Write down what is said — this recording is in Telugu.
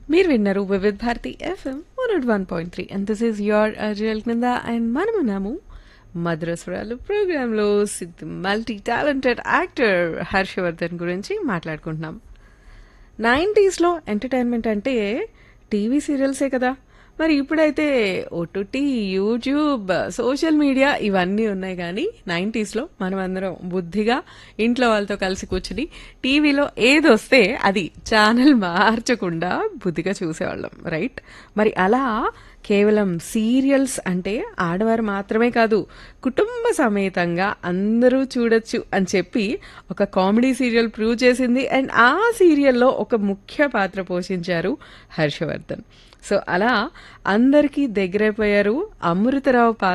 మీరు విన్నారు Vividh Bharati F M one one point three and this is your అర్జల్ కింద అండ్ మనమున్నాము మధురస్వరాలు ప్రోగ్రాంలో సిద్ మల్టీ టాలెంటెడ్ యాక్టర్ హర్షవర్ధన్ గురించి మాట్లాడుకుంటున్నాం నైంటీస్లో ఎంటర్టైన్మెంట్ అంటే టీవీ సీరియల్సే కదా మరి ఇప్పుడైతే ఓటీటీ యూట్యూబ్ సోషల్ మీడియా ఇవన్నీ ఉన్నాయి కానీ నైంటీస్లో మనం అందరం బుద్ధిగా ఇంట్లో వాళ్ళతో కలిసి కూర్చుని టీవీలో ఏది వస్తే అది ఛానల్ మార్చకుండా బుద్ధిగా చూసేవాళ్ళం రైట్ మరి అలా కేవలం సీరియల్స్ అంటే ఆడవారు మాత్రమే కాదు కుటుంబ సమేతంగా అందరూ చూడొచ్చు అని చెప్పి ఒక కామెడీ సీరియల్ ప్రూవ్ చేసింది అండ్ ఆ సీరియల్లో ఒక ముఖ్య పాత్ర పోషించారు హర్షవర్ధన్ సో అలా అందరికీ దగ్గరైపోయారు అమృతరావు పాత్ర